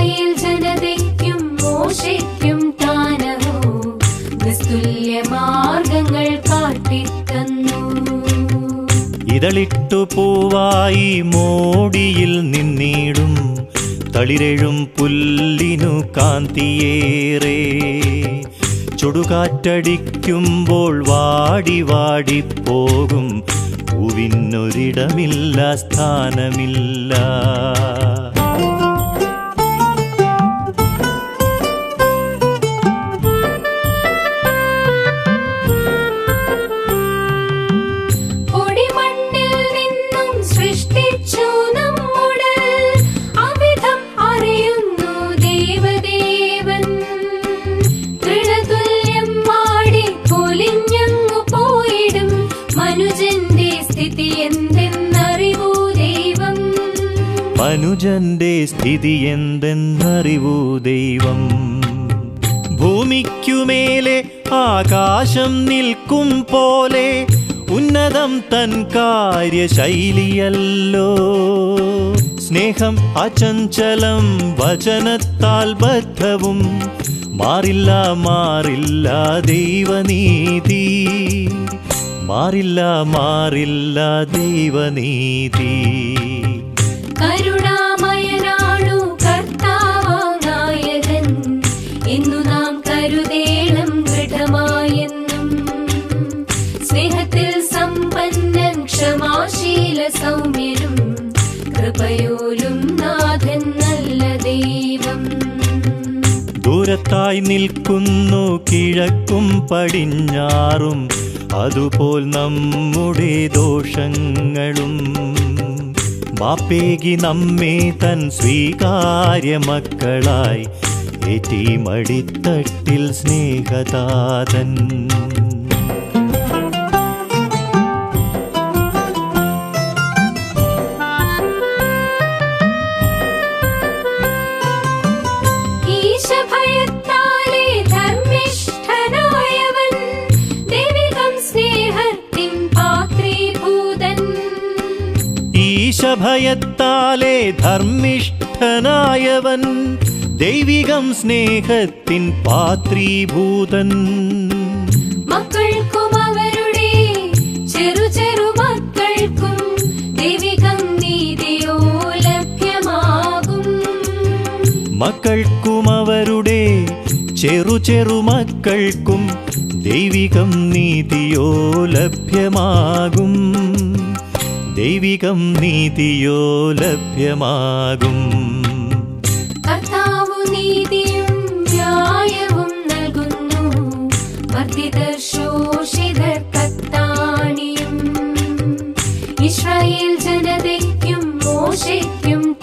Israel ജനതയ്ക്കും മോശയ്ക്കും താനഹോ നിസ്തുല്യ മാർഗങ്ങൾ കാട്ടിത്തന്നു ഇതളിട്ടു പൂവായി മോടിയിൽ നിന്നിടും തളിരെഴും പുല്ലിനു കാന്തിയേറെ ചുടുകാറ്റടിക്കുമ്പോൾ വാടി വാടി പോകും പൂവിനൊരിടമില്ല സ്ഥാനമില്ല പൊടിമണ്ണിൽ നിന്നും സൃഷ്ടിച്ചു നമ്മുടെ അവിധം അറിയുന്നു ദേവദേവൻ തൃണതുല്യം മാടി പൊലിഞ്ഞങ്ങു പോയിടും മനുജന്റെ സ്ഥിതി എന്തെന്നറിവൂ ദൈവം മനുജന്റെ സ്ഥിതി എന്തെന്നറിവൂ ദൈവം ഭൂമിക്കുമേലെ ആകാശം നിൽക്കും പോലെ ഉന്നതം തൻ കാര്യശൈലിയല്ലോ സ്നേഹം അചഞ്ചലം വചനത്താൽ ബദ്ധവും മാറില്ല മാറില്ല ദൈവനീതി മാറില്ല മാറില്ല ദൈവനീതി കരുണാമയനാണു കർത്താവാനായകൻ എന്നു നാം കരുതേണം ദൃഢമായെന്നും സ്നേഹത്തിൽ സമ്പന്നൻ ക്ഷമാശീല സൗമ്യനും കൃപയോലും നാഥൻ നല്ല ദൈവം ദൂരത്തായി നിൽക്കുന്നു കിഴക്കും പടിഞ്ഞാറും അതുപോൽ നമ്മുടെ ദോഷങ്ങളും മാപ്പേകി നമ്മെ തൻ സ്വീകാര്യ മക്കളായി ഏറ്റി മടിത്തട്ടിൽ സ്നേഹതാതൻ ഈശഭയത്താലെ ധർമ്മിഷ്ഠനായവൻ ദൈവികം സ്നേഹത്തിൻ പാത്രീഭൂതൻ ഈശഭയത്താലെ ധർമ്മിഷ്ഠനായവൻ ദൈവികം സ്നേഹത്തിൻ പാത്രീഭൂതൻ മക്കൾക്കും അവരുടെ ചെറു ചെറു മക്കൾക്കും ദൈവികം നീതിയോ ലഭ്യമാകും മക്കൾക്കും അവരുടെ ചെറു ചെറു മക്കൾക്കും ദൈവികം നീതിയോ ലഭ്യമാകും ദൈവികം നീതിയോ ലഭ്യമാകും കർത്താവു നീതിയും ന്യായവും നൽകുന്നു വർദ്ധിതർ ശോഷിതർ കത്താണിയും ഇസ്രായേൽ ജനതയ്ക്കും മോശയ്ക്കും